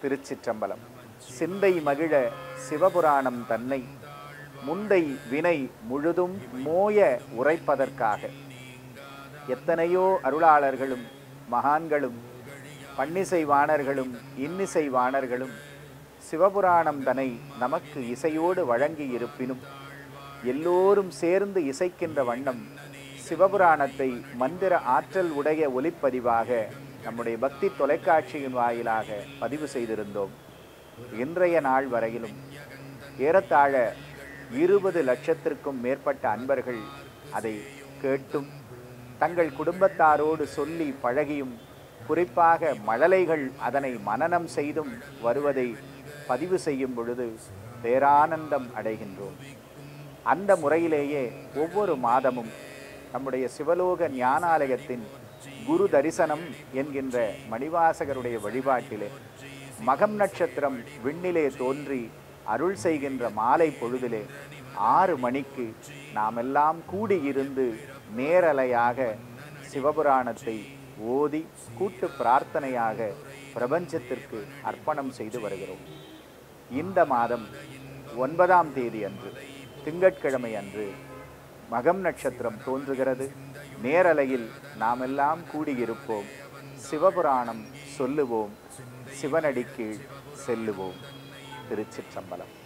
திருச்சிற்றம்பலம் சிந்தை மகிழ சிவபுராணம் தன்னை முந்தை வினை முழுதும் மோய உரைப்பதற்காக எத்தனையோ அருளாளர்களும் மகான்களும் பன்னிசை வாணர்களும் இன்னிசை வாணர்களும் சிவபுராணம் தன்னை நமக்கு இசையோடு வழங்கி இருப்பினும் எல்லோரும் சேர்ந்து இசைக்கின்ற வண்ணம் சிவபுராணத்தை மந்திர ஆற்றல் உடைய ஒலிப்பதிவாக நம்முடைய பக்தி தொலைக்காட்சியின் வாயிலாக பதிவு செய்திருந்தோம் இன்றைய நாள் வரையிலும் ஏறத்தாழ இருபது லட்சத்திற்கும் மேற்பட்ட அன்பர்கள் அதை கேட்டும் தங்கள் குடும்பத்தாரோடு சொல்லி பழகியும் குறிப்பாக மழலைகள் அதனை மனனம் செய்தும் வருவதை பதிவு செய்யும் பொழுது பேரானந்தம் அடைகின்றோம் அந்த முறையிலேயே ஒவ்வொரு மாதமும் நம்முடைய சிவலோக ஞானாலயத்தின் குரு தரிசனம் என்கின்ற மணிவாசகருடைய வழிபாட்டிலே மகம் நட்சத்திரம் விண்ணிலே தோன்றி அருள் செய்கின்ற மாலை பொழுதிலே ஆறு மணிக்கு நாமெல்லாம் கூடியிருந்து நேரலையாக சிவபுராணத்தை ஓதி கூட்டு பிரார்த்தனையாக பிரபஞ்சத்திற்கு அர்ப்பணம் செய்து வருகிறோம் இந்த மாதம் ஒன்பதாம் தேதி அன்று திங்கட்கிழமை அன்று மகம் நட்சத்திரம் தோன்றுகிறது நேரலையில் நாமெல்லாம் கூடியிருப்போம் சிவபுராணம் சொல்லுவோம் சிவனடி கீழ் செல்லுவோம் திருச்சிற்றம்பலம்